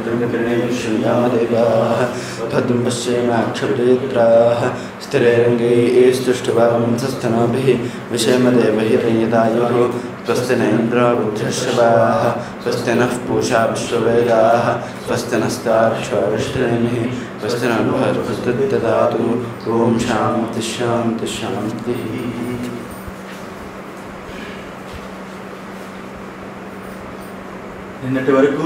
भद्रङ्कर्णेष्यामदेवाः भद्रं पश्येमाक्षभिरेत्राः स्थिरैरङ्गैस्तुष्टुवांसस्तनोभिः विषयमदेवहिरयदायुः स्वस्ति न इन्द्रावृद्धश्रवाः स्वस्ति नः पूषा विश्ववेदाः स्वस्ति नस्ताक्षारिष्टनेमिः स्वस्ति न बृहस्पतिर्ददातु ॐ शान्ति शान्ति शान्तिः నిన్నటి వరకు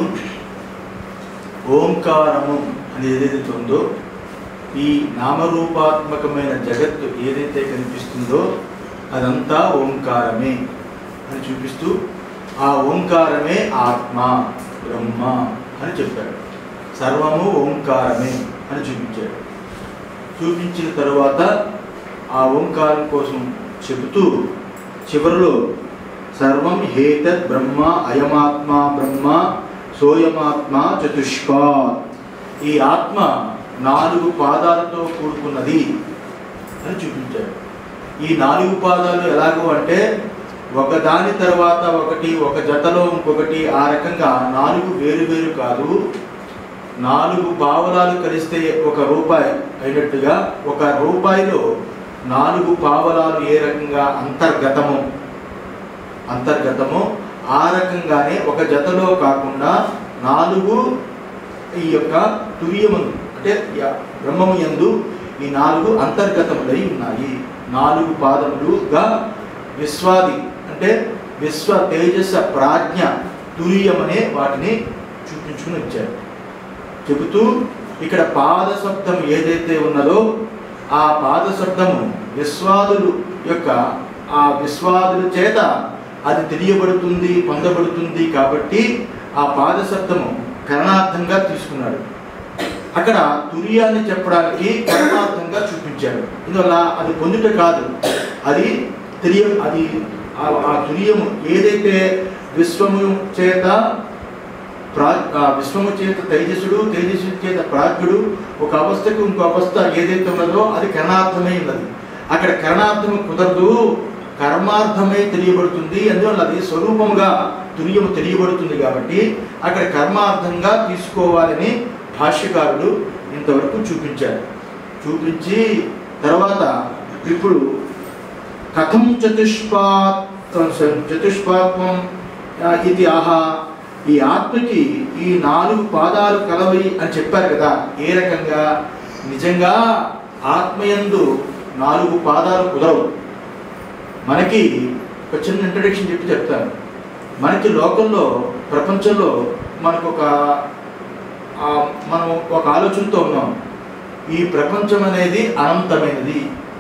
ఓంకారము అని ఏదైతే ఉందో ఈ నామరూపాత్మకమైన జగత్తు ఏదైతే కనిపిస్తుందో అదంతా ఓంకారమే అని చూపిస్తూ ఆ ఓంకారమే ఆత్మ బ్రహ్మ అని చెప్పాడు సర్వము ఓంకారమే అని చూపించాడు చూపించిన తరువాత ఆ ఓంకారం కోసం చెబుతూ చివరిలో సర్వం హేతద్ బ్రహ్మ అయమాత్మ బ్రహ్మ సోయమాత్మ చతుష్పాత్ ఈ ఆత్మ నాలుగు పాదాలతో కూడుకున్నది అని చూపించాడు ఈ నాలుగు పాదాలు ఎలాగో అంటే ఒకదాని తర్వాత ఒకటి ఒక జతలో ఇంకొకటి ఆ రకంగా నాలుగు వేరు వేరు కాదు నాలుగు పావలాలు కలిస్తే ఒక రూపాయి అయినట్టుగా ఒక రూపాయిలో నాలుగు పావలాలు ఏ రకంగా అంతర్గతము అంతర్గతము ఆ రకంగానే ఒక జతలో కాకుండా నాలుగు ఈ యొక్క తుర్యమును అంటే య- బ్రహ్మము యందు ఈ నాలుగు అంతర్గతములై ఉన్నాయి నాలుగు పాదములుగా విశ్వాది అంటే విశ్వ తేజస్స ప్రాజ్ఞ తుర్యమనే వాటిని చూపించుకుని వచ్చారు చెబుతూ ఇక్కడ పాద శబ్దం ఏదైతే ఉన్నదో ఆ పాద శబ్దము విశ్వాదులు యొక్క ఆ విశ్వాదుల చేత అది తెలియబడుతుంది పొందబడుతుంది కాబట్టి ఆ పాద శబ్దము కరణార్థంగా తీసుకున్నాడు అక్కడ తుర్యాన్ని చెప్పడానికి కరణార్థంగా చూపించాడు ఇందువల్ల అది పొందుట కాదు అది తెలియ అది ఆ- ఆ తుర్యము ఏదైతే విశ్వము చేత ప్రా ఆ విశ్వము చేత తేజస్సుడు తేజస్సు చేత ప్రాజ్ఞుడు ఒక అవస్థకు ఇంకో అవస్థ ఏదైతే ఉన్నదో అది కరణార్థమై ఉన్నది అక్కడ కరణార్థము కుదరదు కర్మార్థమై తెలియబడుతుంది అందువల్ల అది స్వరూపముగా తుర్యము తెలియబడుతుంది కాబట్టి అక్కడ కర్మార్థంగా తీసుకోవాలని భాష్యకారుడు ఇంతవరకు చూపించారు చూపించి తర్వాత ఇప్పుడు కథం చతుష్పాత్ చతుష్పాత్వం ఆ, ఇది ఆహా ఈ ఆత్మకి ఈ నాలుగు పాదాలు కలవై అని చెప్పారు కదా ఏ రకంగా నిజంగా ఆత్మయందు నాలుగు పాదాలు కుదరవు మనకి ఒక చిన్న ఇంట్రడక్షన్ చెప్పి చెప్తాను మనకి లోకంలో ప్రపంచంలో మనకు ఒక ఆ, మనం ఒక ఆలోచనతో ఉన్నాం ఈ ప్రపంచం అనేది అనంతమైనది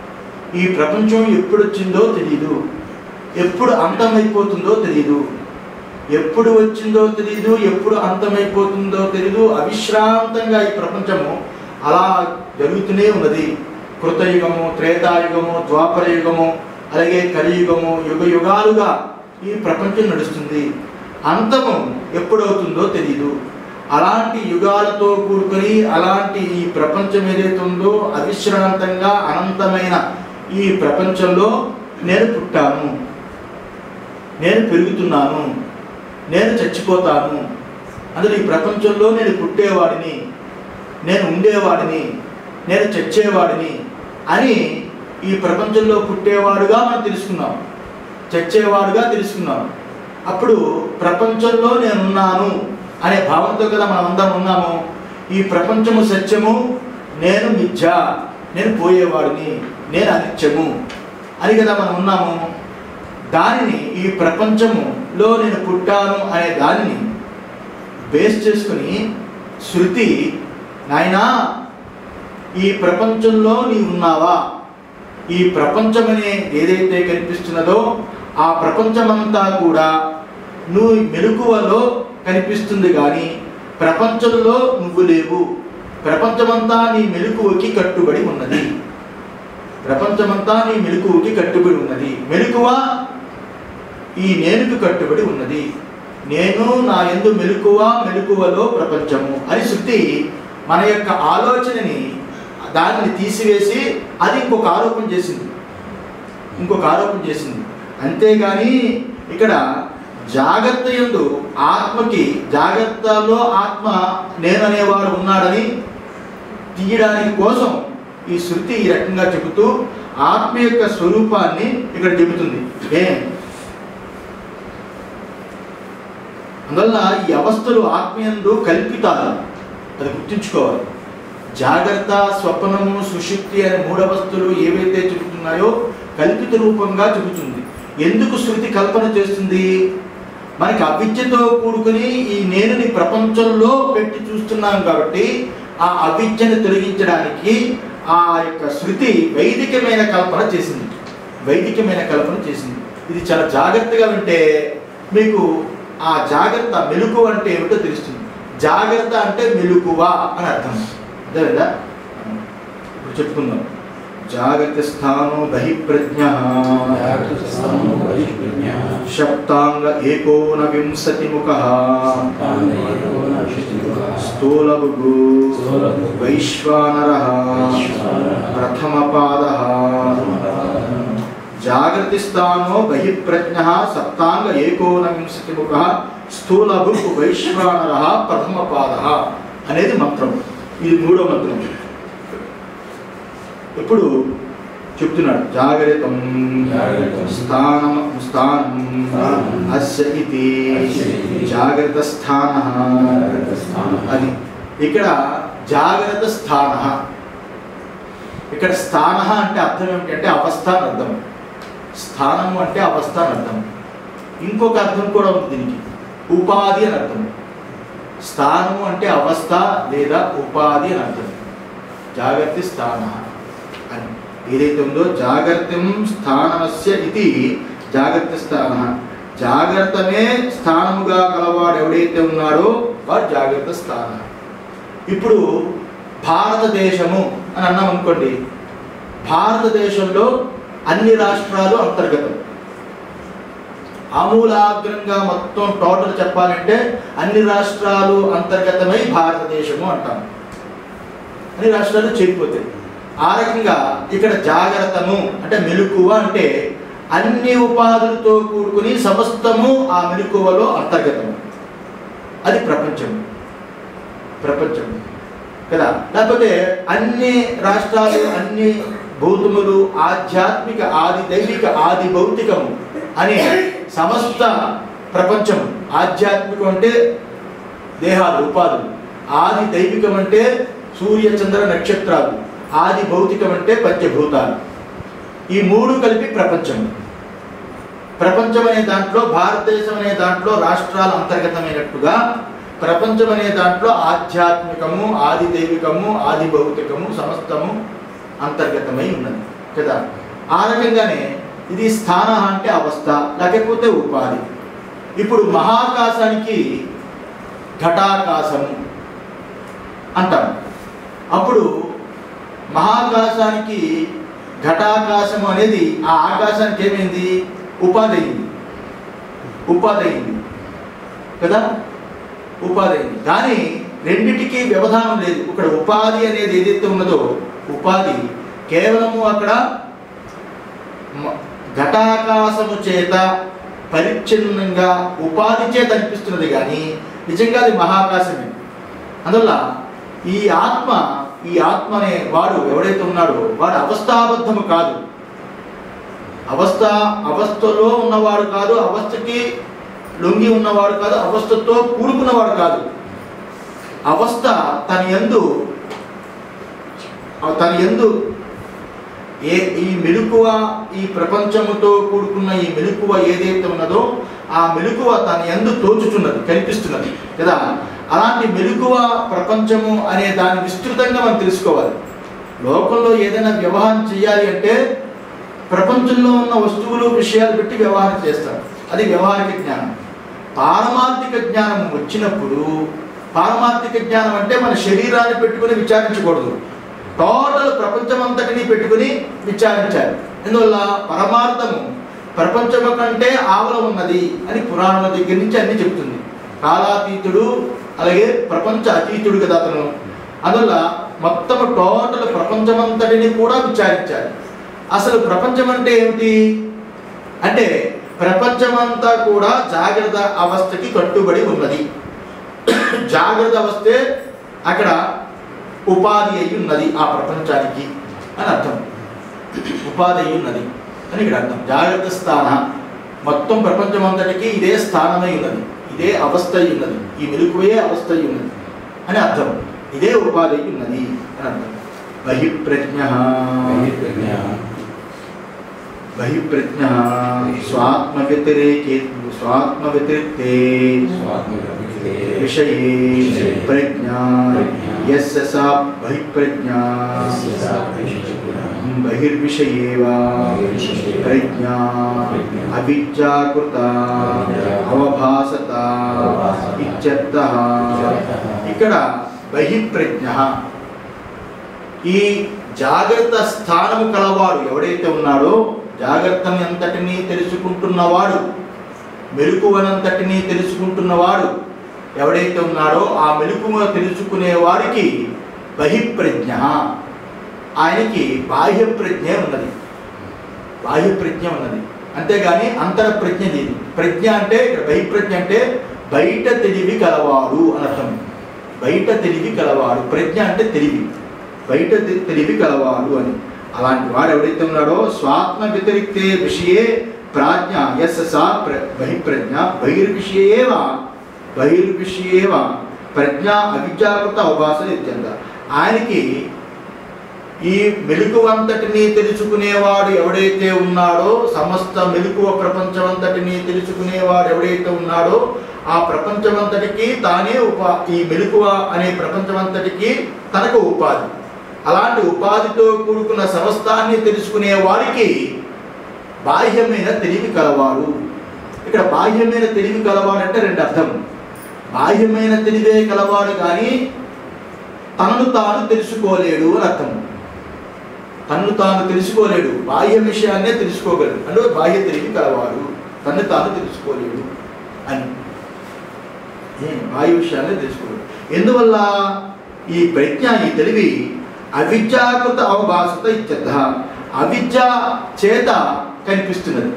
ఈ ప్రపంచం ఎప్పుడు వచ్చిందో తెలియదు ఎప్పుడు అంతమైపోతుందో తెలియదు ఎప్పుడు వచ్చిందో తెలియదు ఎప్పుడు అంతమైపోతుందో తెలియదు అవిశ్రాంతంగా ఈ ప్రపంచము అలా జరుగుతూనే ఉన్నది కృతయుగము త్రేతాయుగము ద్వాపర యుగము అలాగే కలియుగము యుగ యుగాలుగా ఈ ప్రపంచం నడుస్తుంది అంతము ఎప్పుడవుతుందో తెలియదు అలాంటి యుగాలతో కూడుకొని అలాంటి ఈ ప్రపంచం ఏదైతే ఉందో అవిశ్రాంతంగా అనంతమైన ఈ ప్రపంచంలో నేను పుట్టాను నేను పెరుగుతున్నాను నేను చచ్చిపోతాను అందులో ఈ ప్రపంచంలో నేను పుట్టేవాడిని నేను ఉండేవాడిని నేను చచ్చేవాడిని అని ఈ ప్రపంచంలో పుట్టేవాడుగా మనం తెలుసుకున్నాం చచ్చేవాడుగా తెలుసుకున్నాం అప్పుడు ప్రపంచంలో నేనున్నాను అనే భావంతో కదా మనం అందరం ఉన్నాము ఈ ప్రపంచము సత్యము నేను మిథ్య నేను పోయేవాడిని నేను అనిత్యము అని కదా మనం ఉన్నాము దానిని ఈ ప్రపంచములో నేను పుట్టాను అనే దానిని బేస్ చేసుకుని శృతి నాయనా ఈ ప్రపంచంలో నీవు ఉన్నావా ఈ ప్రపంచం అనే ఏదైతే కనిపిస్తున్నదో ఆ ప్రపంచమంతా కూడా నువ్వు మెలకువలో కనిపిస్తుంది కానీ ప్రపంచంలో నువ్వు లేవు ప్రపంచమంతా నీ మెలకువకి కట్టుబడి ఉన్నది ప్రపంచమంతా నీ మెలకువకి కట్టుబడి ఉన్నది మెలకువ ఈ నేనుకు కట్టుబడి ఉన్నది నేను నా ఎందు మెలకువ మెలకువలో ప్రపంచము అని శృతి మన యొక్క ఆలోచనని దానిని తీసివేసి అది ఇంకొక ఆరోపణ చేసింది ఇంకొక ఆరోపణ చేసింది అంతేగాని ఇక్కడ జాగ్రత్త ఎందు ఆత్మకి జాగ్రత్తలో ఆత్మ నేననేవాడు ఉన్నాడని తీయడానికి కోసం ఈ శృతి ఈ రకంగా చెబుతూ ఆత్మ యొక్క స్వరూపాన్ని ఇక్కడ చెబుతుంది ఏం అందువల్ల ఈ అవస్థలు ఆత్మీయందు కల్పితాలు అది గుర్తుంచుకోవాలి జాగ్రత్త స్వప్నము సుషుప్తి అనే మూడు అవస్థలు ఏవైతే చెబుతున్నాయో కల్పిత రూపంగా చెబుతుంది ఎందుకు శృతి కల్పన చేస్తుంది మనకి అవిద్యతో కూడుకుని ఈ నేనుని ప్రపంచంలో పెట్టి చూస్తున్నాం కాబట్టి ఆ అవిద్యను తొలగించడానికి ఆ యొక్క శృతి వైదికమైన కల్పన చేసింది వైదికమైన కల్పన చేసింది ఇది చాలా జాగ్రత్తగా వింటే మీకు ఆ జాగ్రత్త మెలుకు అంటే ఏమిటో తెలుస్తుంది జాగ్రత్త అంటే మెలుకువ అని అర్థం అర్థమైందా ఇప్పుడు చెప్పుకుందాం జాగ్రత్త స్థానం బహిప్రజ్ఞ సప్తాంగ ఏకోన వింశతి ముఖ స్థూలభుగు వైశ్వానర ప్రథమ పాద జాగ్రత్త స్థానో బహిప్రజ్ఞ సప్తాంగ ఏకోన వింశతి ముఖ స్థూలభుగు వైశ్వానర ప్రథమ పాద అనేది మంత్రం ఇది మూడో మంత్రం ఇప్పుడు చెప్తున్నాడు జాగ్రత్తం జాగ్రత్తం. స్థానం స్థానం స్థానం. అస్య ఇది అస్య ఇది. జాగ్రత్త స్థాన జాగ్రత్త స్థానః. అని ఇక్కడ జాగ్రత్త స్థాన ఇక్కడ స్థాన అంటే అర్థం ఏమిటంటే అవస్థ అని అర్థం స్థానము అంటే అవస్థ అని అర్థం ఇంకొక అర్థం కూడా ఉంది దీనికి ఉపాధి అని అర్థం స్థానము అంటే అవస్థ లేదా ఉపాధి అని అర్థం జాగ్రత్త స్థాన అని ఏదైతే ఉందో జాగ్రత్తం స్థానమస్య ఇది జాగ్రత్త స్థాన జాగ్రత్తమే స్థానముగా గలవాడు ఎవడైతే ఉన్నాడో వాడు జాగ్రత్త స్థాన ఇప్పుడు భారతదేశము అని అన్నాం అనుకోండి భారతదేశంలో అన్ని రాష్ట్రాలు అంతర్గతం ఆమూలాగ్రంగా మొత్తం టోటల్ చెప్పాలంటే అన్ని రాష్ట్రాలు అంతర్గతమై భారతదేశము అంటాం అన్ని రాష్ట్రాలు చేరిపోతాయి ఆ రకంగా ఇక్కడ జాగ్రత్తము అంటే మెలకువ అంటే అన్ని ఉపాధులతో కూడుకుని సమస్తము ఆ మెలకువలో అంతర్గతము అది ప్రపంచం ప్రపంచం కదా లేకపోతే అన్ని రాష్ట్రాలు అన్ని భూతములు ఆధ్యాత్మిక ఆది దైవిక ఆది భౌతికము అనే సమస్త ప్రపంచం ఆధ్యాత్మికం అంటే దేహాలు ఉపాధులు ఆది దైవికం అంటే సూర్య చంద్ర నక్షత్రాలు ఆది భౌతికం అంటే పంచభూతాలు ఈ మూడు కలిపి ప్రపంచం ప్రపంచం అనే దాంట్లో భారతదేశం అనే దాంట్లో రాష్ట్రాలు అంతర్గతమైనట్టుగా ప్రపంచం అనే దాంట్లో ఆధ్యాత్మికము ఆది దైవికము ఆది భౌతికము సమస్తము అంతర్గతమై ఉన్నది కదా ఆ రకంగానే ఇది స్థాన అంటే అవస్థ లేకపోతే ఉపాధి ఇప్పుడు మహాకాశానికి ఘటాకాశము అంటాం అప్పుడు మహాకాశానికి ఘటాకాశము అనేది ఆ ఆకాశానికి ఏమైంది ఉపాధి అయింది ఉపాధి అయింది కదా ఉపాధి అయింది కానీ రెండిటికి వ్యవధానం లేదు ఇక్కడ ఉపాధి అనేది ఏదైతే ఉన్నదో ఉపాధి కేవలము అక్కడ మ- ఘటాకాశము చేత పరిచ్ఛిన్నంగా ఉపాధి చేత అనిపిస్తున్నది కానీ నిజంగా అది మహాకాశమే అందువల్ల ఈ ఆత్మ ఈ ఆత్మ అనే వాడు ఎవడైతే ఉన్నాడో వాడు అవస్థాబద్ధము కాదు అవస్థ అవస్థలో ఉన్నవాడు కాదు అవస్థకి లొంగి ఉన్నవాడు కాదు అవస్థతో కూడుకున్నవాడు కాదు అవస్థ తన యందు తన యందు ఏ ఈ మెలకువ ఈ ప్రపంచముతో కూడుకున్న ఈ మెలకువ ఏదైతే ఉన్నదో ఆ మెలకువ తన యందు తోచుచున్నది కనిపిస్తున్నది కదా అలాంటి మెలకువ ప్రపంచము అనే దాన్ని విస్తృతంగా మనం తెలుసుకోవాలి లోకంలో ఏదైనా వ్యవహారం చేయాలి అంటే ప్రపంచంలో ఉన్న వస్తువులు విషయాలు పెట్టి వ్యవహారం చేస్తారు అది వ్యవహారిక జ్ఞానం పారమార్థిక జ్ఞానం వచ్చినప్పుడు పారమార్థిక జ్ఞానం అంటే మన శరీరాన్ని పెట్టుకుని విచారించకూడదు టోటల్ ప్రపంచమంతటిని పెట్టుకుని విచారించాలి ఎందువల్ల పరమార్థము ప్రపంచము కంటే ఆవల ఉన్నది అని పురాణం దగ్గర నుంచి అన్ని చెప్తుంది కాలాతీతుడు అలాగే ప్రపంచ అతీతుడు కదా అతను అందువల్ల మొత్తం టోటల్ ప్రపంచమంతటిని కూడా విచారించాలి అసలు ప్రపంచం అంటే ఏమిటి అంటే ప్రపంచమంతా కూడా జాగ్రత్త అవస్థకి కట్టుబడి ఉన్నది జాగ్రత్త అవస్థే అక్కడ ఉపాధి అయి ఉన్నది ఆ ప్రపంచానికి అని అర్థం ఉపాధి అయి ఉన్నది అని ఇక్కడ అర్థం జాగ్రత్త స్థాన మొత్తం ప్రపంచం అంతటికి ఇదే స్థానమై ఉన్నది ఇదే అవస్థ అయి ఉన్నది ఈ మెలుకువే అవస్థ అయి ఉన్నది అని అర్థం ఇదే ఉపాధి అయి ఉన్నది అని అర్థం బహిప్రజ్ఞ బహిర్ప్రజ్ఞ బహిప్రజ్ఞ స్వాత్మ వ్యతిరేకే స్వాత్మ వ్యతిరిక్తే స్వాత్మవితే విషయే విషయే ప్రజ్ఞా ప్రజ్ఞా యస్య సా బహిప్రజ్ఞా యస్య సా బహిర్ప్రజ్ఞా బహిర్విషయే వా బహిర్విషయే వా ప్రజ్ఞా ప్రజ్ఞా అవిద్యాకృత అవభాసత అవభాసత ఇత్యర్థః ఇత్యర్థః. ఇక్కడ బహిప్రజ్ఞ ఈ జాగ్రత్త స్థానము కలవాడు ఎవడైతే ఉన్నాడో జాగ్రత్తని అంతటినీ తెలుసుకుంటున్నవాడు మెలకువనంతటినీ తెలుసుకుంటున్నవాడు ఎవడైతే ఉన్నాడో ఆ మెలకువ తెలుసుకునే వారికి బహిప్రజ్ఞ ఆయనకి బాహ్య ప్రజ్ఞ ఉన్నది బాహ్య ప్రజ్ఞ ఉన్నది అంతేగాని అంతర ప్రజ్ఞ లేదు ప్రజ్ఞ అంటే ఇక్కడ బహిప్రజ్ఞ అంటే బయట తెలివి కలవాడు అని అర్థం బయట తెలివి కలవాడు ప్రజ్ఞ అంటే తెలివి బయట తె- తెలివి కలవాడు అని అలాంటి వాడు ఎవడైతే ఉన్నాడో స్వాత్మ వ్యతిరిక్తే విషయే ప్రాజ్ఞ ఎస్ సా ప్ర బహిప్రజ్ఞ బహిర్విషయేవ బహిర్విషయేవ ప్రజ్ఞ అవిద్యాకృత అవభాసన ఇత్యంత ఆయనకి ఈ మెలకువంతటిని తెలుసుకునేవాడు ఎవడైతే ఉన్నాడో సమస్త మెలకువ ప్రపంచమంతటిని తెలుసుకునేవాడు ఎవడైతే ఉన్నాడో ఆ ప్రపంచమంతటికి తానే ఉపా ఈ మెలకువ అనే ప్రపంచమంతటికి తనకు ఉపాధి అలాంటి ఉపాధితో కూడుకున్న సమస్తాన్ని తెలుసుకునే వారికి బాహ్యమైన తెలివి కలవాడు ఇక్కడ బాహ్యమైన తెలివి కలవాడు అంటే రెండు అర్థం బాహ్యమైన తెలివే కలవాడు కానీ తనను తాను తెలుసుకోలేడు అని అర్థం తన్ను తాను తెలుసుకోలేడు బాహ్య విషయాన్నే తెలుసుకోగలడు అంటే బాహ్య తెలివి కలవాడు తన్ను తాను తెలుసుకోలేడు అని ఏ, బాహ్య విషయాన్నే తెలుసుకోలేడు ఎందువల్ల ఈ ప్రజ్ఞ ఈ తెలివి అవిద్యాకృత అవభాసత ఇత్యర్థ అవిద్య చేత కనిపిస్తున్నది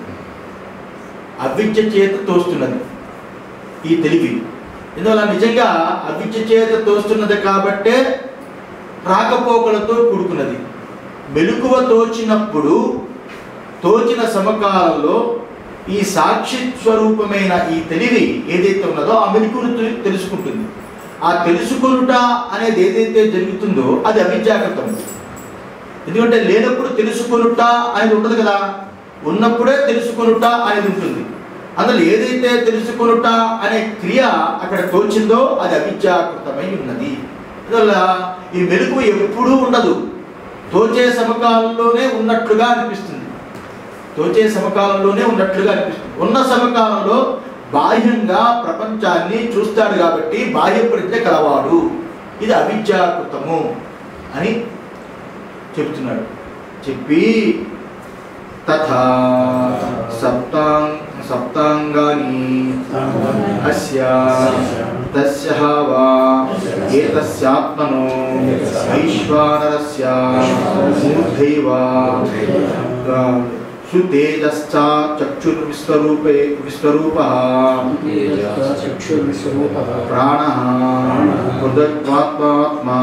అవిద్య చేత తోస్తున్నది ఈ తెలివి ఎందువల్ల నిజంగా అవిద్య చేత తోస్తున్నది కాబట్టే రాకపోకలతో కూడుకున్నది మెలకువ తోచినప్పుడు తోచిన సమకాలంలో ఈ సాక్షి స్వరూపమైన ఈ తెలివి ఏదైతే ఉన్నదో ఆ మెలకును తె- తెలుసుకుంటుంది ఆ తెలుసుకొనుట అనేది ఏదైతే జరుగుతుందో అది అవిద్యాకృతం ఎందుకంటే లేనప్పుడు తెలుసుకొనుట అనేది ఉండదు కదా ఉన్నప్పుడే తెలుసుకొనుట అనేది ఉంటుంది అందులో ఏదైతే తెలుసుకొనుట అనే క్రియ అక్కడ తోచిందో అది అవిద్యాకృతమై ఉన్నది అందువల్ల ఈ మెలకు ఎప్పుడూ ఉండదు తోచే సమకాలంలోనే ఉన్నట్లుగా అనిపిస్తుంది తోచే సమకాలంలోనే ఉన్నట్లుగా అనిపిస్తుంది ఉన్న సమకాలంలో బాహ్యంగా ప్రపంచాన్ని చూస్తాడు కాబట్టి బాహ్య ప్రజ్ఞ కలవాడు ఇది అవిద్యాకృతము అని చెప్తున్నాడు చెప్పి తథా సప్తాంగ్ సప్తాంగాని అస్య తస్య వా ఏతస్యాత్మనో వైశ్వానరస్య మూర్ధైవ సుతేజశ్చ చక్షుర్విశ్వరూపే విశ్వరూపः చక్షుర్విశ్వరూపः ప్రాణः హృదత్వాత్మాత్మా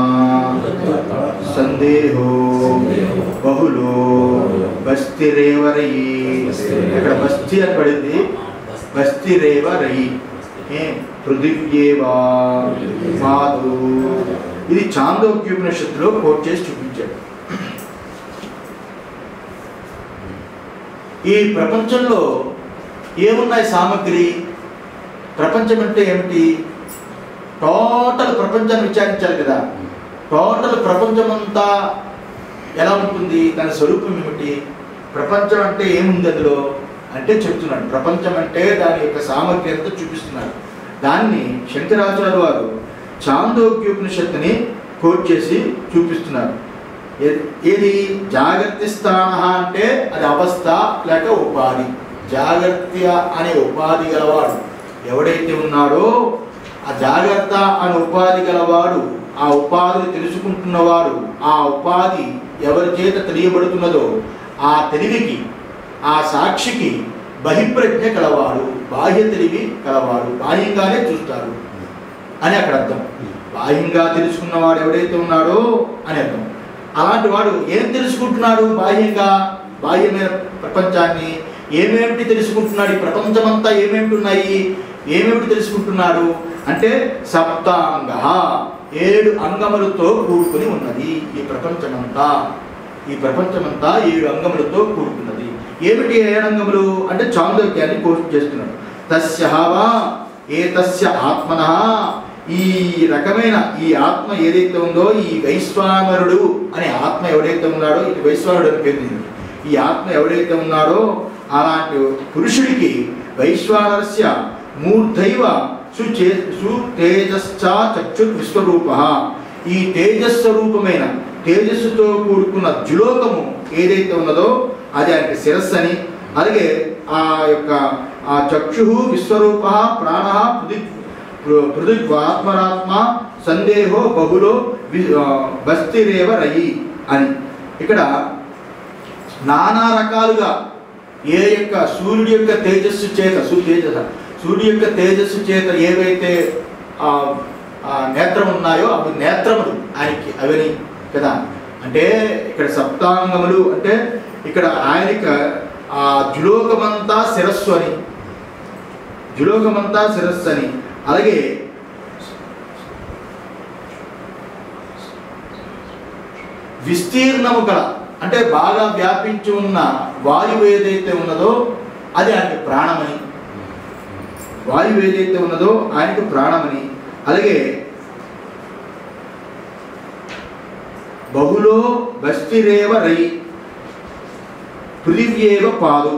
సందేహో బహుళో బస్తిరేవ రయి ఇక్కడ బస్తి అని పడింది బస్తిరేవ రయి ఏ పృథివ్యేవా మాధు ఇది చాందోగ్యోపనిషత్తులో కోట్ చేసి చూపించాడు ఈ ప్రపంచంలో ఏమున్నాయి సామగ్రి ప్రపంచం అంటే ఏమిటి టోటల్ ప్రపంచాన్ని విచారించాలి కదా టోటల్ ప్రపంచమంతా ఎలా ఉంటుంది దాని స్వరూపం ఏమిటి ప్రపంచం అంటే ఏముంది అందులో అంటే చెప్తున్నాడు ప్రపంచం అంటే దాని యొక్క సామగ్రి అంతా చూపిస్తున్నాడు దాన్ని శంకరాచార్య వారు చాందోగ్యోపనిషత్తుని కోట్ చేసి చూపిస్తున్నారు ఏది- ఏది జాగ్రత్త స్థాన అంటే అది అవస్థ లేక ఉపాధి జాగ్రత్త అనే ఉపాధి గలవాడు ఎవడైతే ఉన్నాడో ఆ జాగ్రత్త అనే ఉపాధి గలవాడు ఆ ఉపాధిని తెలుసుకుంటున్నవాడు ఆ ఉపాధి ఎవరి చేత తెలియబడుతున్నదో ఆ తెలివికి ఆ సాక్షికి బహిప్రజ్ఞ కలవాడు బాహ్య తెలివి కలవాడు బాహ్యంగానే చూస్తాడు అని అక్కడ అర్థం బాహ్యంగా తెలుసుకున్నవాడు ఎవడైతే ఉన్నాడో అని అర్థం అలాంటి వాడు ఏం తెలుసుకుంటున్నాడు బాహ్యంగా బాహ్యమైన ప్రపంచాన్ని ఏమేమిటి తెలుసుకుంటున్నాడు ఈ ప్రపంచమంతా ఏమేమిటి ఉన్నాయి ఏమేమిటి తెలుసుకుంటున్నాడు అంటే సప్తాంగ ఏడు అంగములతో కూడుకుని ఉన్నది ఈ ప్రపంచమంతా ఈ ప్రపంచమంతా ఏడు అంగములతో కూడుకున్నది ఏమిటి ఏడు అంగములు అంటే చాందోక్యాన్ని కోర్టు చేస్తున్నాడు తస్యవా ఏ తస్య ఆత్మన ఈ రకమైన ఈ ఆత్మ ఏదైతే ఉందో ఈ వైశ్వానరుడు అనే ఆత్మ ఎవడైతే ఉన్నాడో ఇది వైశ్వానుడు అని పేరు దీనికి. ఈ ఆత్మ ఎవడైతే ఉన్నాడో అలాంటి పురుషుడికి వైశ్వానరస్య మూర్ధైవ సుచే సుతేజశ్చా చక్షుర్ విశ్వరూప ఈ తేజస్వరూపమైన తేజస్సుతో కూడుకున్న జులోకము ఏదైతే ఉన్నదో అది ఆయనకి శిరస్సు అని అలాగే ఆ యొక్క ఆ చక్షు విశ్వరూప ప్రాణ పృథి పృథివ్వాత్మరాత్మ సందేహో బహులో వి- ఆ, బస్తిరేవ రయి అని ఇక్కడ నానా రకాలుగా ఏ యొక్క సూర్యుడి యొక్క తేజస్సు చేత సూ- తేజస సూర్యుడి యొక్క తేజస్సు చేత ఏవైతే ఆ, ఆ నేత్రం ఉన్నాయో అవి నేత్రములు ఆయనకి అవని కదా అంటే ఇక్కడ సప్తాంగములు అంటే ఇక్కడ ఆయనక ఆ జులోకమంతా శిరస్సు అని జులోకమంతా శిరస్సు అని అలాగే విస్తీర్ణము గల అంటే బాగా వ్యాపించి ఉన్న వాయువు ఏదైతే ఉన్నదో అది ఆయనకి ప్రాణమని వాయువు ఏదైతే ఉన్నదో ఆయనకు ప్రాణమని అలాగే బహులో బస్తిరేవ రై పృథివ్యేవ పాదు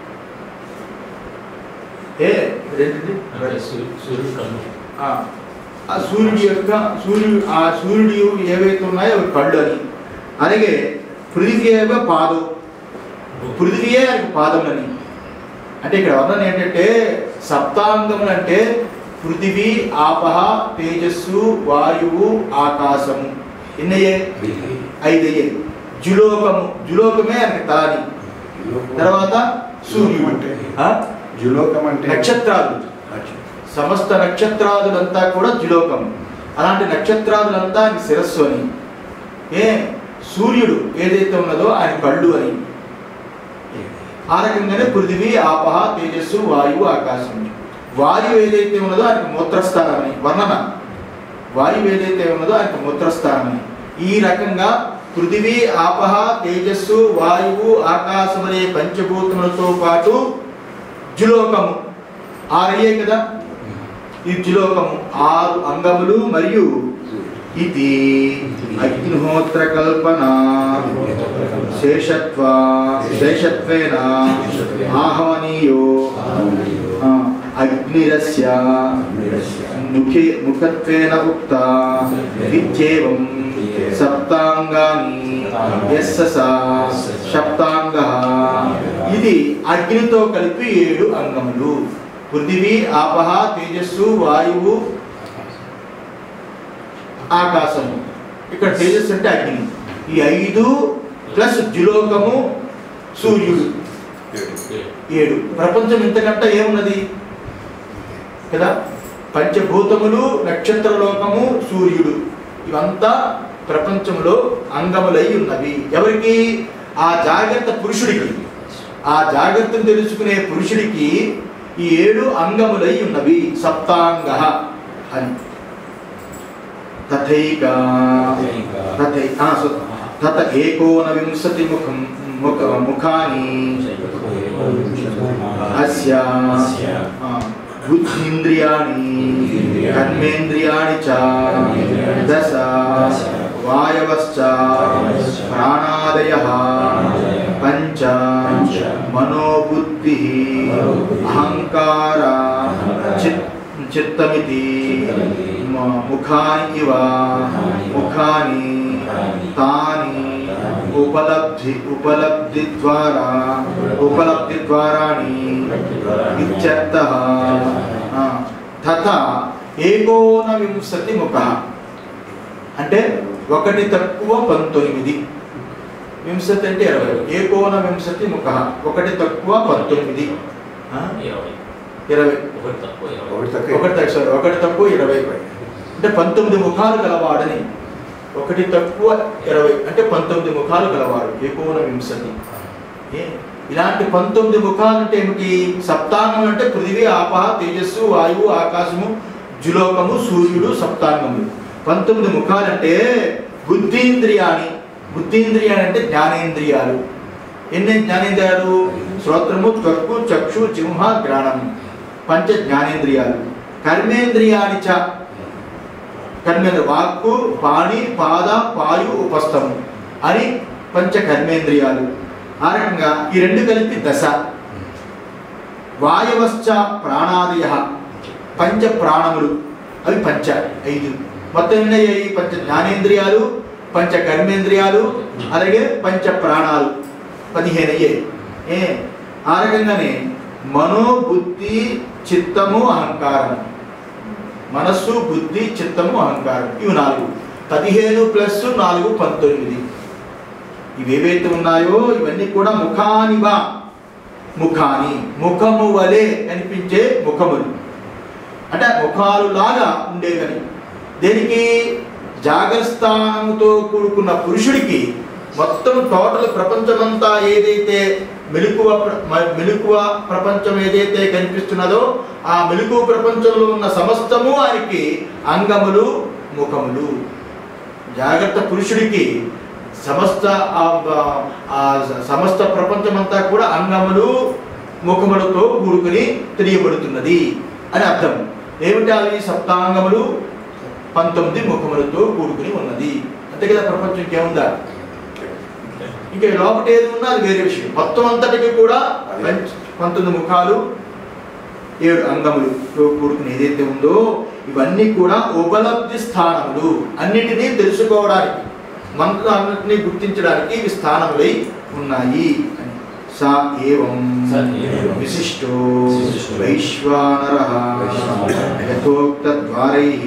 ఏ ఇదేంటిది? సూర్యుడు కన్ను ఆ, ఆ సూర్యుడి యొక్క సూర్యుడు ఆ సూర్యుడు ఏవైతే ఉన్నాయో అవి కళ్ళు అని అలాగే పృథివ్యేవ పాదు పృథివీయే ఆయనకు పాదములని అంటే ఇక్కడ వర్ణన ఏంటంటే సప్తాంగములు అంటే పృథివీ ఆపహ తేజస్సు వాయువు ఆకాశము ఎన్నయ్యే ఐదయ్యే జులోకము జులోకమే ఆయనకి తలని తర్వాత సూర్యుడు ఆ? జులోకం అంటే నక్షత్రాలు సమస్త నక్షత్రాదులంతా కూడా జులోకం అలాంటి నక్షత్రాదులంతా ఆయన శిరస్సు అని ఏ సూర్యుడు ఏదైతే ఉన్నదో ఆయన కళ్ళు అని ఆ రకంగానే పృథివీ ఆపహ తేజస్సు వాయువు ఆకాశం వాయువు ఏదైతే ఉన్నదో ఆయనకు మూత్రస్థానం అని వర్ణన వాయువు ఏదైతే ఉన్నదో ఆయనకు మూత్రస్థానం అని ఈ రకంగా పృథివీ ఆపహ తేజస్సు వాయువు ఆకాశం అనే పంచభూతములతో పాటు జులోకము ఆరయ్యే కదా ఈ జులోకము ఆరు అంగములు మరియు ఇది అగ్నిహోత్ర కల్పన శేషత్వ శేషత్వేన ఆహ్వనీయో ఆ, అగ్నిరస్య ముఖే ముఖత్వేన ఉక్త ఇత్యేవం సప్తాంగాని యస్స స సప్తాంగ ఇది అగ్నితో కలిపి ఏడు అంగములు పృథివీ ఆపహ తేజస్సు వాయువు ఆకాశము ఇక్కడ తేజస్సు అంటే అగ్ని ఈ ఐదు ప్లస్ జులోకము సూర్యుడు ఏడు ప్రపంచం ఇంతకంటే ఏమున్నది కదా పంచభూతములు నక్షత్ర లోకము సూర్యుడు ఇవంతా ప్రపంచంలో అంగములై ఉన్నవి ఎవరికి ఆ జాగ్రత్త పురుషుడికి ఆ జాగ్రత్తను తెలుసుకునే పురుషుడికి ఈ ఏడు అంగములై ఉన్నవి సప్తాంగ అని తథైక తథై ఆ, సో- తత ఏకోనవింశతి ముఖం ముఖ ముఖాని అస్య ఆ, బుద్ధీంద్రియాణి కర్మేంద్రియాణి చ దశ వాయవశ్చ ప్రాణాదయ పంచ మనోబుద్ధి అహంకార చిత్ చిత్తమితి మ- ముఖాని ఇవ ముఖాని తాని ఉపలబ్ధి ఉపలబ్ధి ద్వారా ఉపలబ్ధి ద్వారాని ఇత్యర్థః ఆ, తథా ఏకోనవింశతి ముఖ అంటే ఒకటి తక్కువ పంతొమ్మిది వింశతి అంటే ఇరవై ఏకోన వింశతి ముఖ ఒకటి తక్కువ పంతొమ్మిది ఆ? ఇరవై ఇరవై ఒకటి తక్కువ ఇరవై ఒకటి తక్కువ ఒకటి తక్కువ సారీ ఒకటి తక్కువ ఇరవై అంటే పంతొమ్మిది ముఖాలు గలవాడని ఒకటి తక్కువ ఇరవై అంటే పంతొమ్మిది ముఖాలు గలవాడు ఏకోన వింశతి ఏ ఇలాంటి పంతొమ్మిది ముఖాలు అంటే ఏమిటి సప్తాంగం అంటే పృథివీ ఆపహ తేజస్సు వాయువు ఆకాశము జులోకము సూర్యుడు సప్తాంగములు పంతొమ్మిది ముఖాలంటే బుద్ధీంద్రియాని బుద్ధీంద్రియాలు అంటే జ్ఞానేంద్రియాలు ఎన్ని జ్ఞానేంద్రియాలు శ్రోత్రము త్వక్కు చక్షు జింహ గ్రాణం పంచ జ్ఞానేంద్రియాలు కర్మేంద్రియాని చ కర్మేంద్ర వాక్కు పాణి పాద పాయు ఉపస్థము అని పంచ కర్మేంద్రియాలు ఆ రకంగా ఈ రెండు కలిపి దశ వాయవశ్చ ప్రాణాదయ పంచ ప్రాణములు అవి పంచ ఐదు మొత్తం ఎన్ని అయ్యాయి పంచ జ్ఞానేంద్రియాలు పంచ కర్మేంద్రియాలు అలాగే పంచ ప్రాణాలు పదిహేను అయ్యాయి ఏ ఆ రకంగానే మనోబుద్ధి చిత్తము అహంకారం మనస్సు బుద్ధి చిత్తము అహంకారం ఇవి నాలుగు పదిహేను ప్లస్ నాలుగు పంతొమ్మిది ఇవి ఏవైతే ఉన్నాయో ఇవన్నీ కూడా ముఖానివా ముఖాని ముఖము వలె కనిపించే ముఖములు అంటే ముఖాలు లాగా ఉండేవని దేనికి జాగస్థానముతో కూడుకున్న పురుషుడికి మొత్తం టోటల్ ప్రపంచమంతా ఏదైతే మెలకువ ప్ర- మ- మెలకువ ప్రపంచం ఏదైతే కనిపిస్తున్నదో ఆ మెలకువ ప్రపంచంలో ఉన్న సమస్తము ఆయనకి అంగములు ముఖములు జాగ్రత్త పురుషుడికి సమస్త ఆ- ఆ- ఆ సమస్త ప్రపంచమంతా కూడా అంగములు ముఖములతో కూడుకుని తెలియబడుతున్నది అని అర్థం ఏమిటి అవి సప్తాంగములు పంతొమ్మిది ముఖములతో కూడుకుని ఉన్నది అంతే కదా ప్రపంచం ఇంకేముందా ఇంకా లోపల ఏది ఉన్నా అది వేరే విషయం మొత్తం అంతటికి కూడా పంచ- పంతొమ్మిది ముఖాలు ఏడు అంగములతో కూడుకుని ఏదైతే ఉందో ఇవన్నీ కూడా ఉపలబ్ధి స్థానములు అన్నిటినీ తెలుసుకోవడానికి మనకు అన్నిటినీ గుర్తించడానికి ఇవి స్థానములై ఉన్నాయి అని సా ఏవం స ఏవం విశిష్టో విశిష్టో వైశ్వానరః వైశ్వానరః యథోక్తద్వారైః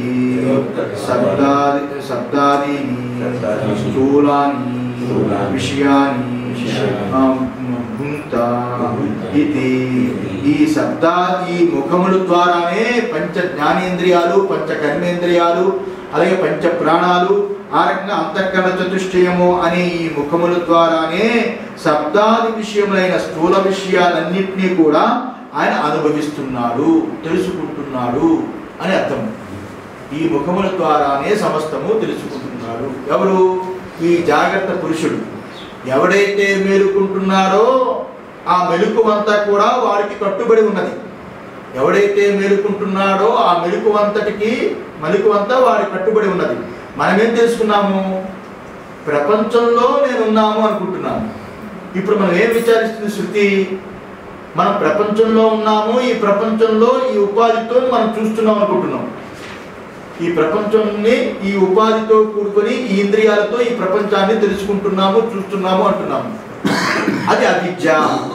శబ్దాది శబ్దాదీని శబ్దాదీని స్థూలాని స్థూలాని విషయాని విషయాని ఆ, భుంక్త భుంక్త ఇది ఈ శబ్దా ఈ ముఖముల ద్వారానే పంచ జ్ఞానేంద్రియాలు పంచ కర్మేంద్రియాలు అలాగే పంచ ప్రాణాలు ఆ రకంగా అంతఃకరణ చతుష్టయము అనే ఈ ముఖముల ద్వారానే శబ్దాది విషయములైన స్థూల విషయాలన్నింటినీ కూడా ఆయన అనుభవిస్తున్నాడు తెలుసుకుంటున్నాడు అని అర్థం ఈ ముఖముల ద్వారానే సమస్తము తెలుసుకుంటున్నాడు ఎవరు ఈ జాగ్రత్త పురుషుడు ఎవడైతే మేలుకుంటున్నాడో ఆ మెలకువంతా కూడా వాడికి కట్టుబడి ఉన్నది ఎవడైతే మేలుకుంటున్నాడో ఆ మెలకువంతటికి మెలకువంతా వాడి కట్టుబడి ఉన్నది మనం ఏం తెలుసుకున్నాము ప్రపంచంలో నేను ఉన్నాము అనుకుంటున్నాము ఇప్పుడు మనం ఏం విచారిస్తుంది శృతి మనం ప్రపంచంలో ఉన్నాము ఈ ప్రపంచంలో ఈ ఉపాధితో మనం చూస్తున్నాం అనుకుంటున్నాం ఈ ప్రపంచాన్ని ఈ ఉపాధితో కూడుకొని ఈ ఇంద్రియాలతో ఈ ప్రపంచాన్ని తెలుసుకుంటున్నాము చూస్తున్నాము అంటున్నాము అది అవిద్య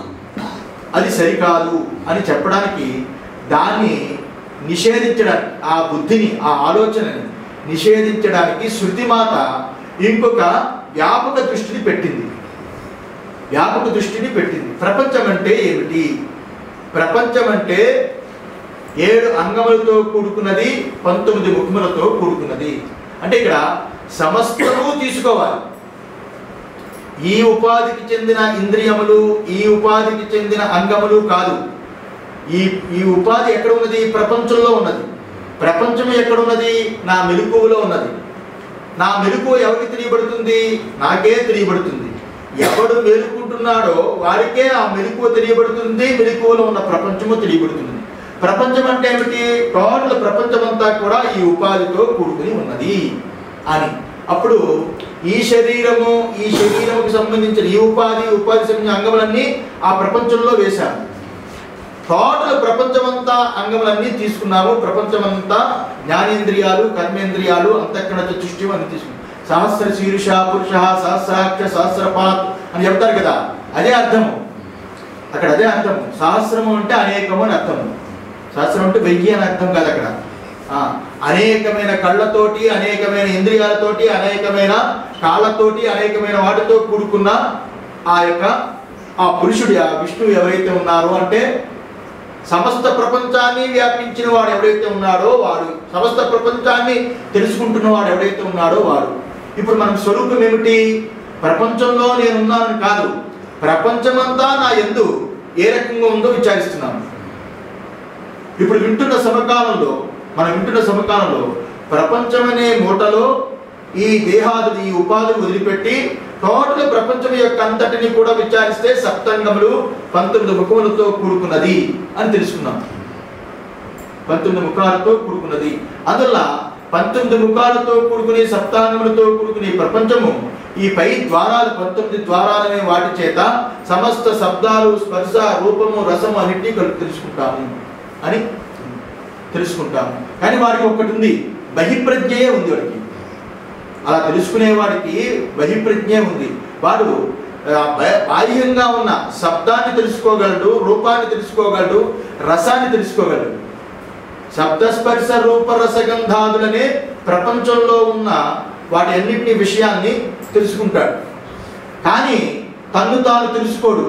అది సరికాదు అని చెప్పడానికి దాన్ని నిషేధించడానికి ఆ బుద్ధిని ఆ ఆలోచనని నిషేధించడానికి శృతిమాత ఇంకొక వ్యాపక దృష్టిని పెట్టింది వ్యాపక దృష్టిని పెట్టింది ప్రపంచం అంటే ఏమిటి ప్రపంచం అంటే ఏడు అంగములతో కూడుకున్నది పంతొమ్మిది ముఖములతో కూడుకున్నది అంటే ఇక్కడ సమస్తము తీసుకోవాలి ఈ ఉపాధికి చెందిన ఇంద్రియములు ఈ ఉపాధికి చెందిన అంగములు కాదు ఈ ఈ ఉపాధి ఎక్కడ ఉన్నది ప్రపంచంలో ఉన్నది ప్రపంచం ఎక్కడ ఉన్నది నా మెలకువలో ఉన్నది నా మెలకువ ఎవరికి తెలియబడుతుంది నాకే తెలియబడుతుంది ఎవడు మేలుకుంటున్నాడో వారికే ఆ మెలకువ తెలియబడుతుంది మెలకువలో ఉన్న ప్రపంచము తెలియబడుతుంది ప్రపంచం అంటే ఏమిటి టోటల్ ప్రపంచం అంతా కూడా ఈ ఉపాధితో కూడుకుని ఉన్నది అని అప్పుడు ఈ శరీరము ఈ శరీరముకు సంబంధించిన ఈ ఉపాధి ఉపాధి సంబంధించిన అంగములన్నీ ఆ ప్రపంచంలో వేశాము టోటల్ ప్రపంచమంతా అంగములన్నీ తీసుకున్నాము ప్రపంచమంతా జ్ఞానేంద్రియాలు కర్మేంద్రియాలు అంతఃకరణ చతుష్టయం అని తీసుకున్నాం సహస్ర శీర్ష పురుష సహస్రాక్ష సహస్రపాత్ అని చెప్తారు కదా అదే అర్థము అక్కడ అదే అర్థం సహస్రము అంటే అనేకము అని అర్థం సహస్రం అంటే వెయ్యి అని అర్థం కాదు అక్కడ ఆ, అనేకమైన కళ్ళతోటి అనేకమైన ఇంద్రియాలతోటి అనేకమైన కాళ్ళతోటి అనేకమైన వాటితో కూడుకున్న ఆ యొక్క ఆ పురుషుడు ఆ విష్ణువు ఎవరైతే ఉన్నారో అంటే సమస్త ప్రపంచాన్ని వ్యాపించిన వాడు ఎవడైతే ఉన్నాడో వాడు సమస్త ప్రపంచాన్ని తెలుసుకుంటున్న వాడు ఎవడైతే ఉన్నాడో వాడు ఇప్పుడు మన స్వరూపం ఏమిటి ప్రపంచంలో నేనున్నానని కాదు ప్రపంచమంతా నా ఎందు ఏ రకంగా ఉందో విచారిస్తున్నాను ఇప్పుడు వింటున్న సమకాలంలో మనం వింటున్న సమకాలంలో ప్రపంచమనే మూటలో ఈ దేహాదులు ఈ ఉపాధులు వదిలిపెట్టి టోటల్ ప్రపంచం యొక్క అంతటిని కూడా విచారిస్తే సప్తంగములు పంతొమ్మిది ముఖములతో కూడుకున్నది అని తెలుసుకున్నాం పంతొమ్మిది ముఖాలతో కూడుకున్నది అందువల్ల పంతొమ్మిది ముఖాలతో కూడుకునే సప్తాంగములతో కూడుకునే ప్రపంచము ఈ పై ద్వారాలు పంతొమ్మిది ద్వారాలనే వాటి చేత సమస్త శబ్దాలు స్పర్శ రూపము రసము అన్నింటినీ కలిపి తెలుసుకుంటాము అని తెలుసుకుంటాము కానీ వాడికి ఒక్కటి ఉంది బహిప్రజ్ఞయే ఉంది వాడికి అలా తెలుసుకునే వాడికి బహిప్రజ్ఞే ఉంది వాడు ఆ, బా- బాహ్యంగా ఉన్న శబ్దాన్ని తెలుసుకోగలడు రూపాన్ని తెలుసుకోగలడు రసాన్ని తెలుసుకోగలడు శబ్దస్పర్శ రూప రసగంధాదులనే ప్రపంచంలో ఉన్న వాటి అన్నింటినీ విషయాన్ని తెలుసుకుంటాడు కానీ తన్ను తాను తెలుసుకోడు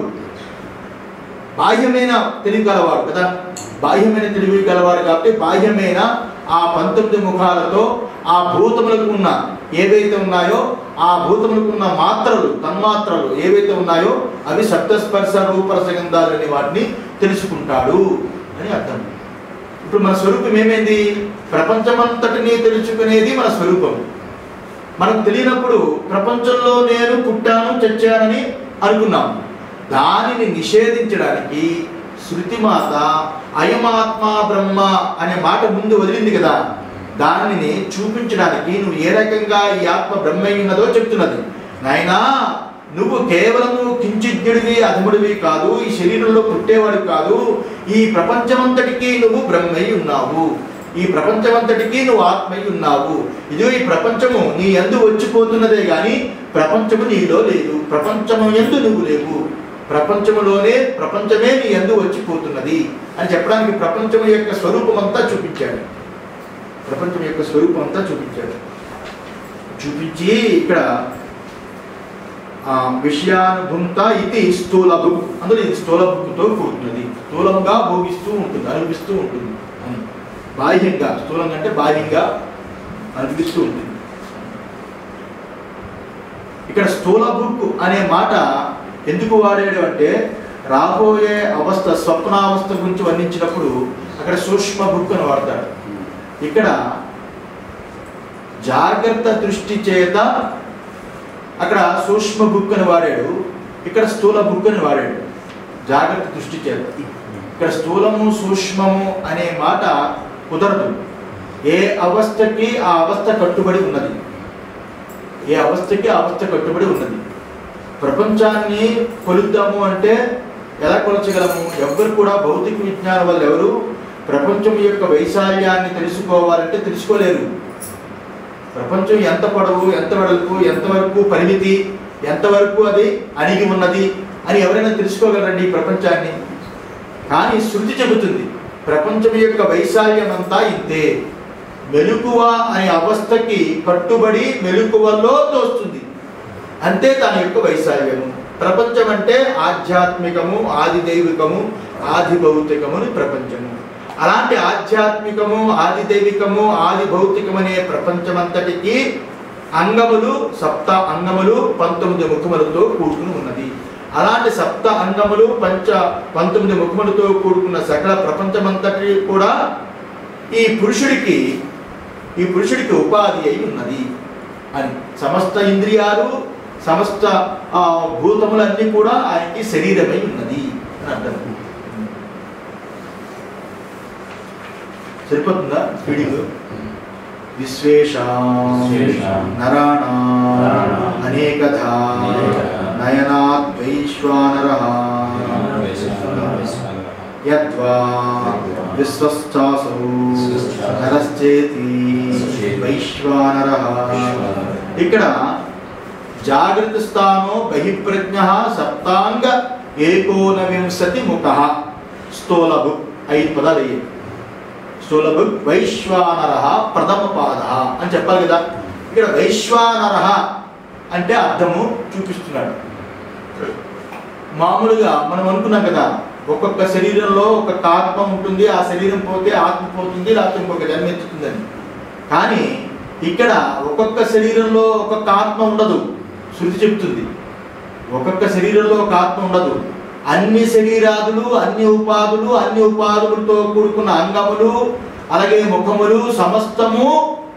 బాహ్యమైన తెలివి గలవాడు కదా బాహ్యమైన తెలివి గలవాడు కాబట్టి బాహ్యమైన ఆ పంతొమ్మిది ముఖాలతో ఆ భూతములకు ఉన్న ఏవైతే ఉన్నాయో ఆ భూతములకు ఉన్న మాత్రలు తన్మాత్రలు ఏవైతే ఉన్నాయో అవి శబ్దస్పర్శ రూపరసగంధాలు అనే వాటిని తెలుసుకుంటాడు అని అర్థం ఇప్పుడు మన స్వరూపం ఏమైంది ప్రపంచమంతటిని తెలుసుకునేది మన స్వరూపం మనకు తెలియనప్పుడు ప్రపంచంలో నేను పుట్టాను చచ్చానని అనుకున్నాం దానిని నిషేధించడానికి శృతిమాత అయమాత్మ బ్రహ్మ అనే మాట ముందు వదిలింది కదా దానిని చూపించడానికి నువ్వు ఏ రకంగా ఈ ఆత్మ బ్రహ్మ అయి ఉన్నదో చెప్తున్నది నాయనా నువ్వు కేవలము కించిజ్ఞుడివి అధముడివి కాదు ఈ శరీరంలో పుట్టేవాడు కాదు ఈ ప్రపంచమంతటికి నువ్వు బ్రహ్మై ఉన్నావు ఈ ప్రపంచమంతటికి నువ్వు ఆత్మై ఉన్నావు ఇదిగో ఈ ప్రపంచము నీ ఎందు వచ్చిపోతున్నదే గాని ప్రపంచము నీలో లేదు ప్రపంచము ఎందు నువ్వు లేవు ప్రపంచములోనే ప్రపంచమే నీ ఎందు వచ్చిపోతున్నది అని చెప్పడానికి ప్రపంచం యొక్క స్వరూపం అంతా చూపించాడు ప్రపంచం యొక్క స్వరూపం అంతా చూపించాడు చూపించి ఇక్కడ ఆ, విషయానుభూత ఇది స్థూల బుక్ అందులో ఇది స్థూల బుక్తో కూడుతున్నది స్థూలంగా భోగిస్తూ ఉంటుంది అనిపిస్తూ ఉంటుంది అని బాహ్యంగా స్థూలంగా అంటే బాహ్యంగా అనిపిస్తూ ఉంటుంది ఇక్కడ స్థూల బుక్ అనే మాట ఎందుకు వాడాడు అంటే రాబోయే అవస్థ స్వప్నావస్థ గురించి వర్ణించినప్పుడు అక్కడ సూక్ష్మ బుక్ అని వాడతాడు ఇక్కడ జాగ్రత్త దృష్టి చేత అక్కడ సూక్ష్మ బుక్ అని వాడాడు ఇక్కడ స్థూల బుక్ అని వాడాడు జాగ్రత్త దృష్టి చేత ఇక్కడ స్థూలము సూక్ష్మము అనే మాట కుదరదు ఏ అవస్థకి ఆ అవస్థ కట్టుబడి ఉన్నది ఏ అవస్థకి ఆ అవస్థ కట్టుబడి ఉన్నది ప్రపంచాన్ని కొలుద్దాము అంటే ఎలా కొలచగలము ఎవ్వరు కూడా భౌతిక విజ్ఞానం వల్ల ఎవరు ప్రపంచం యొక్క వైశాల్యాన్ని తెలుసుకోవాలంటే తెలుసుకోలేరు ప్రపంచం ఎంత పొడవు ఎంత వెడల్పు ఎంతవరకు పరిమితి ఎంతవరకు అది అణిగి ఉన్నది అని ఎవరైనా తెలుసుకోగలరండి ఈ ప్రపంచాన్ని కానీ శృతి చెబుతుంది ప్రపంచం యొక్క వైశాల్యం అంతా ఇంతే మెలకువ అనే అవస్థకి కట్టుబడి మెలకువలో తోస్తుంది అంతే దాని యొక్క వైశాల్యము ప్రపంచం అంటే ఆధ్యాత్మికము ఆది దైవికము ఆది భౌతికము ప్రపంచము అలాంటి ఆధ్యాత్మికము ఆది దైవికము ఆది భౌతికము అనే ప్రపంచమంతటికి అంగములు సప్త అంగములు పంతొమ్మిది ముఖములతో కూడుకుని ఉన్నది అలాంటి సప్త అంగములు పంచ పంతొమ్మిది ముఖములతో కూడుకున్న సకల ప్రపంచమంతటి కూడా ఈ పురుషుడికి ఈ పురుషుడికి ఉపాధి అయి ఉన్నది అని సమస్త ఇంద్రియాలు సమస్త ఆ, భూతములన్నీ కూడా ఆయనకి శరీరమై ఉన్నది అని అర్థం సరిపోతుందా ఫీడింగ్ విశ్వేషాం విశ్వేషాం నరాణాం నరాణాం అనేకధా అనేకధా నయనాత్ వైశ్వానరః యద్వా విశ్వశ్చాసౌ నరశ్చేతి వైశ్వానరః ఇక్కడ జాగ్రత్త స్థానో బహిప్రజ్ఞ సప్తాంగ ఏకోనవింశతి ముఖ స్థూలభు ఐదు పదాలు అయ్యాయి స్థూలభు వైశ్వానర ప్రథమ పాద అని చెప్పాలి కదా ఇక్కడ వైశ్వానర అంటే అర్థము చూపిస్తున్నాడు మామూలుగా మనం అనుకున్నాం కదా ఒక్కొక్క శరీరంలో ఒక్కొక్క ఆత్మ ఉంటుంది ఆ శరీరం పోతే ఆత్మ పోతుంది లేకపోతే ఇంకొక జన్మ ఎత్తుతుందని కానీ ఇక్కడ ఒక్కొక్క శరీరంలో ఒక్కొక్క ఆత్మ ఉండదు శృతి చెప్తుంది ఒక్కొక్క శరీరంలో ఒక ఆత్మ ఉండదు అన్ని శరీరాదులు అన్ని ఉపాధులు అన్ని ఉపాధులతో కూడుకున్న అంగములు అలాగే ముఖములు సమస్తము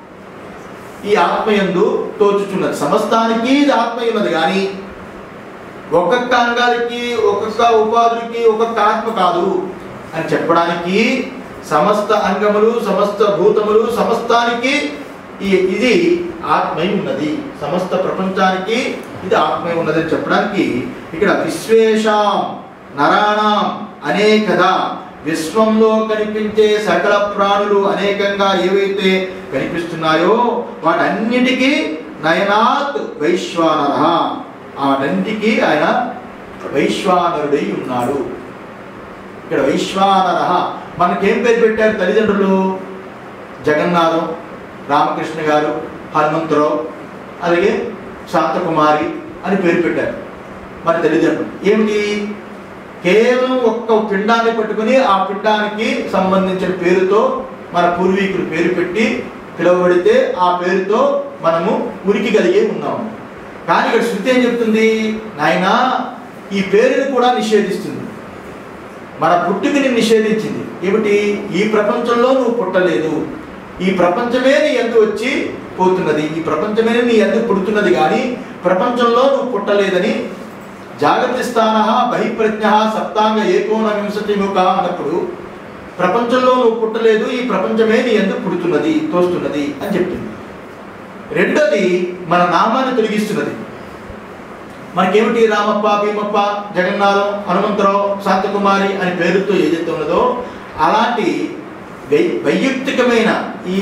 ఈ ఆత్మయందు తోచుచున్నది సమస్తానికి ఇది ఆత్మయ్య ఉన్నది కానీ ఒక్కొక్క అంగాలకి ఒక్కొక్క ఉపాధులకి ఒక్కొక్క ఆత్మ కాదు అని చెప్పడానికి సమస్త అంగములు సమస్త భూతములు సమస్తానికి ఈ- ఇది ఆత్మై ఉన్నది సమస్త ప్రపంచానికి ఇది ఆత్మై ఉన్నది అని చెప్పడానికి ఇక్కడ విశ్వేషాం నరాణం అనేకదా విశ్వంలో కనిపించే సకల ప్రాణులు అనేకంగా ఏవైతే కనిపిస్తున్నాయో వాటన్నిటికీ నయనాత్ వైశ్వానర వాటన్నిటికీ ఆయన వైశ్వానరుడై ఉన్నాడు ఇక్కడ వైశ్వానర మనకేం పేరు పెట్టారు తల్లిదండ్రులు జగన్నాథం రామకృష్ణ గారు హనుమంతరావు అలాగే శాంతకుమారి అని పేరు పెట్టారు మన తల్లిదండ్రులు ఏమిటి కేవలం ఒక్క పిండాన్ని పట్టుకుని ఆ పిండానికి సంబంధించిన పేరుతో మన పూర్వీకులు పేరు పెట్టి పిలువబడితే ఆ పేరుతో మనము ఉనికి కలిగి ఉన్నాము కానీ ఇక్కడ శృతి ఏం చెప్తుంది నాయన ఈ పేరుని కూడా నిషేధిస్తుంది మన పుట్టుకని నిషేధించింది ఏమిటి ఈ ప్రపంచంలో నువ్వు పుట్టలేదు ఈ ప్రపంచమే నీ ఎందు వచ్చి పోతున్నది ఈ ప్రపంచమే నీ ఎందు పుడుతున్నది కానీ ప్రపంచంలో నువ్వు పుట్టలేదని జాగ్రత్త స్థాన బహిప్రజ్ఞ సప్తాంగ ఏకోన వింశతి ముఖ అన్నప్పుడు ప్రపంచంలో నువ్వు పుట్టలేదు ఈ ప్రపంచమే నీ ఎందు పుడుతున్నది తోస్తున్నది అని చెప్తుంది రెండోది మన నామాన్ని తొలగిస్తున్నది మనకేమిటి రామప్ప భీమప్ప జగన్నాథం హనుమంతరావు శాంతకుమారి అనే పేరుతో ఏదైతే ఉన్నదో అలాంటి వై- వైయక్తికమైన ఈ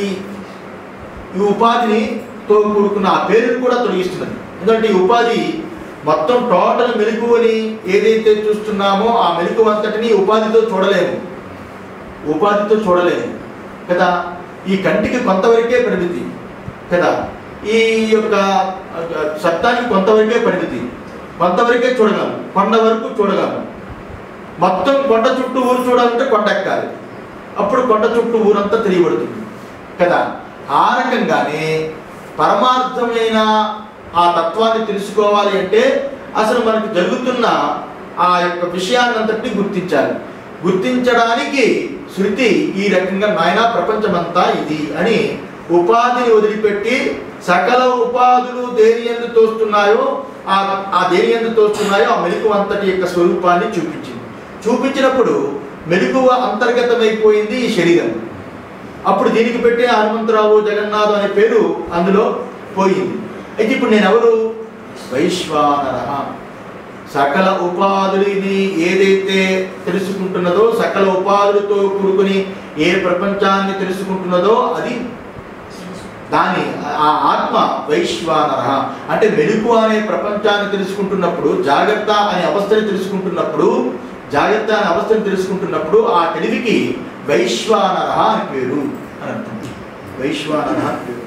ఈ ఉపాధిని తో కూడుకున్న ఆ పేరుని కూడా తొలగిస్తున్నది ఎందుకంటే ఈ ఉపాధి మొత్తం టోటల్ మెలకువని ఏదైతే చూస్తున్నామో ఆ మెలకువ అంతటిని ఉపాధితో చూడలేము ఉపాధితో చూడలేము కదా ఈ కంటికి కొంతవరకే పరిమితి కదా ఈ యొక్క ఆ, శబ్దానికి కొంతవరకే పరిమితి కొంతవరకే చూడగలం కొండ వరకు చూడగలం మొత్తం కొండ చుట్టూ ఊరు చూడాలంటే కొండ ఎక్కాలి అప్పుడు కొండ చుట్టూ ఊరంతా తెలియబడుతుంది కదా ఆ రకంగానే పరమార్థమైన ఆ తత్వాన్ని తెలుసుకోవాలి అంటే అసలు మనకు జరుగుతున్న ఆ యొక్క విషయాన్నంతటిని గుర్తించాలి గుర్తించడానికి శృతి ఈ రకంగా నాయన ప్రపంచమంతా ఇది అని ఉపాధిని వదిలిపెట్టి సకల ఉపాధులు దేని ఎందు తోస్తున్నాయో ఆ ఆ దేని ఎందు తోస్తున్నాయో ఆ మెలకువ అంతటి యొక్క స్వరూపాన్ని చూపించింది చూపించినప్పుడు మెలకువ అంతర్గతమైపోయింది ఈ శరీరం అప్పుడు దీనికి పెట్టే హనుమంతరావు జగన్నాథ్ అనే పేరు అందులో పోయింది అయితే ఇప్పుడు నేను ఎవరు వైశ్వానర సకల ఉపాధులని ఏదైతే తెలుసుకుంటున్నదో సకల ఉపాధులతో కూడుకుని ఏ ప్రపంచాన్ని తెలుసుకుంటున్నదో అది దాని ఆ ఆత్మ వైశ్వానర అంటే మెలుకు అనే ప్రపంచాన్ని తెలుసుకుంటున్నప్పుడు జాగ్రత్త అనే అవస్థని తెలుసుకుంటున్నప్పుడు జాగ్రత్త అనే అవస్థని తెలుసుకుంటున్నప్పుడు ఆ తెలివికి వైశ్వానర అని పేరు అని అర్థం వైశ్వానర అని పేరు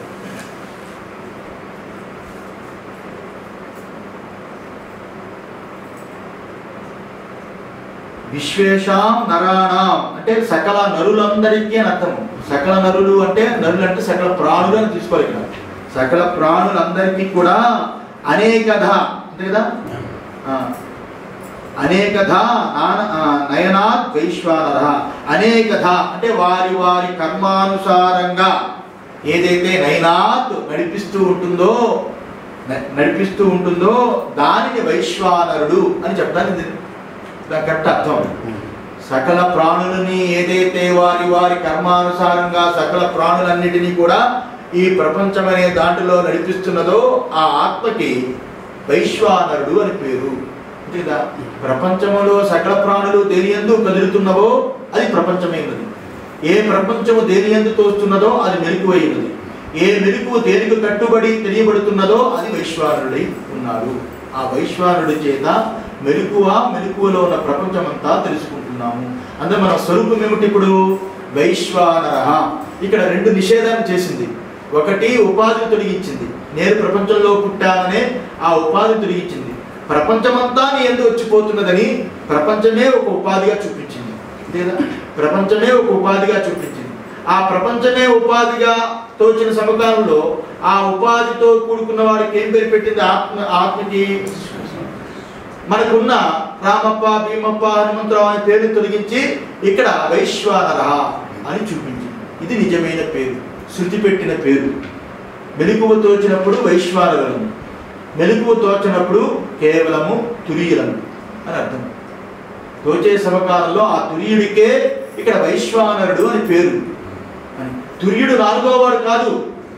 విశ్వేషాం నరాణాం అంటే సకల నరులందరికీ అని అర్థం సకల నరులు అంటే నరులు అంటే సకల ప్రాణులు అని తీసుకోవాలి ఇక్కడ సకల ప్రాణులందరికీ కూడా అనేకధ అంతే కదా ఆ, అనేకధ నాన ఆ, నయనాత్ వైశ్వానర అనేకధ అంటే వారి వారి కర్మానుసారంగా ఏదైతే నయనాత్ నడిపిస్తూ ఉంటుందో న- నడిపిస్తూ ఉంటుందో దానిని వైశ్వానరుడు అని చెప్పడానికి ఇది దాని కరెక్ట్ అర్థం సకల ప్రాణులని ఏదైతే వారి వారి కర్మానుసారంగా సకల ప్రాణులన్నిటినీ కూడా ఈ ప్రపంచం అనే దాంట్లో నడిపిస్తున్నదో ఆ ఆత్మకి వైశ్వానరుడు అని పేరు అంతే కదా ప్రపంచములో సకల ప్రాణులు దేని ఎందు కదులుతున్నవో అది ప్రపంచమైనది ఏ ప్రపంచము దేని ఎందు తోస్తున్నదో అది మెలకువైనది ఏ మెలకు దేనికి కట్టుబడి తెలియబడుతున్నదో అది వైశ్వానుడై ఉన్నాడు ఆ వైశ్వానుడి చేత మెలకువ మెలకువలో ఉన్న ప్రపంచమంతా తెలుసుకుంటున్నాము అంటే మన స్వరూపం ఏమిటి ఇప్పుడు వైశ్వానర ఇక్కడ రెండు నిషేధాలు చేసింది ఒకటి ఉపాధిని తొలగించింది నేను ప్రపంచంలో పుట్టాననే ఆ ఉపాధిని తొలగించింది ప్రపంచమంతా నీ ఎందు వచ్చిపోతున్నదని ప్రపంచమే ఒక ఉపాధిగా చూపించింది లేదా ప్రపంచమే ఒక ఉపాధిగా చూపించింది ఆ ప్రపంచమే ఉపాధిగా తోచిన సమకాలంలో ఆ ఉపాధితో కూడుకున్న వాడికి ఏం పేరు పెట్టింది ఆత్మ ఆత్మకి మనకున్న రామప్ప భీమప్ప హనుమంతరావు అనే పేరు తొలగించి ఇక్కడ వైశ్వానర అని చూపించింది ఇది నిజమైన పేరు శృతి పెట్టిన పేరు మెలకువ తోచినప్పుడు వైశ్వానరులను మెలకువ తోచినప్పుడు కేవలము తురీయులను అని అర్థం తోచే సమకాలంలో ఆ తురీయుడికే ఇక్కడ వైశ్వానరుడు అని పేరు అని తుర్యుడు నాలుగో వాడు కాదు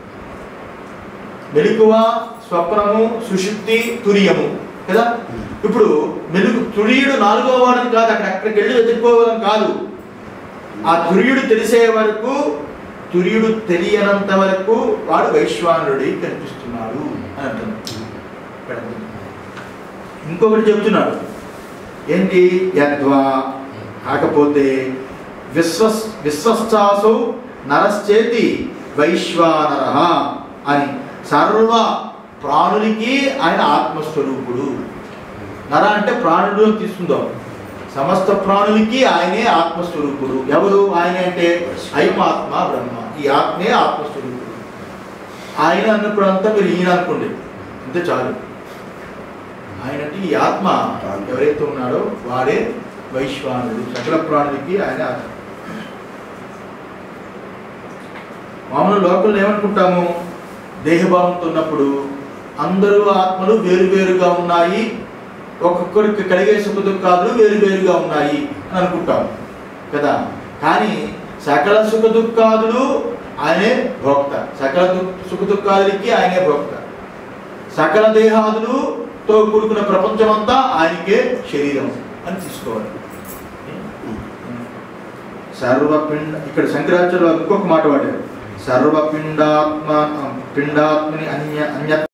మెలకువ స్వప్నము సుషుప్తి తురియము కదా ఇప్పుడు మెలుగు తురియుడు నాలుగో వాడని కాదు అక్కడ అక్కడికి వెళ్ళి వెతుక్కోవడం కాదు ఆ తురియుడు తెలిసే వరకు తురియుడు తెలియనంత వరకు వాడు వైశ్వానుడి కనిపిస్తున్నాడు అని అర్థం ఇక్కడ ఉంది. ఇంకొకటి చెబుతున్నాడు ఏంటి యద్వా కాకపోతే విశ్వస్ విశ్వశ్చాసు నరశ్చేతి వైశ్వానర అని సర్వ ప్రాణులకి ఆయన ఆత్మస్వరూపుడు నర అంటే ప్రాణుడు అని తీసుకుందాం సమస్త ప్రాణులకి ఆయనే ఆత్మస్వరూపుడు ఎవరు ఆయన అంటే ఐమాత్మ బ్రహ్మ ఈ ఆత్మే ఆత్మస్వరూపుడు ఆయన అన్నప్పుడు అంతా మీరు ఈయన అనుకోండి అంతే చాలు ఆయన అంటే ఈ ఆత్మ ఎవరైతే ఉన్నాడో వాడే వైశ్వానుడు సకల ప్రాణులకి ఆయన ఆత్మ మామూలు లోకంలో ఏమనుకుంటాము దేహభావంతో ఉన్నప్పుడు అందరూ ఆత్మలు వేరువేరుగా ఉన్నాయి ఒక్కొక్కరికి కలిగే సుఖ దుఃఖాలు వేరువేరుగా ఉన్నాయి అని అనుకుంటాం కదా కానీ సకల సుఖ దుఃఖాదులు ఆయనే భోక్త సకల దు- సుఖ దుఃఖాదులకి ఆయనే భోక్త సకల దేహాదులుతో కూడుకున్న ప్రపంచమంతా ఆయనకే శరీరం అని తీసుకోవాలి సర్వపిండ ఇక్కడ శంకరాచార్య వారు ఇంకొక మాట వాడారు సర్వపిండాత్మ పిండాత్మని అన్య అన్య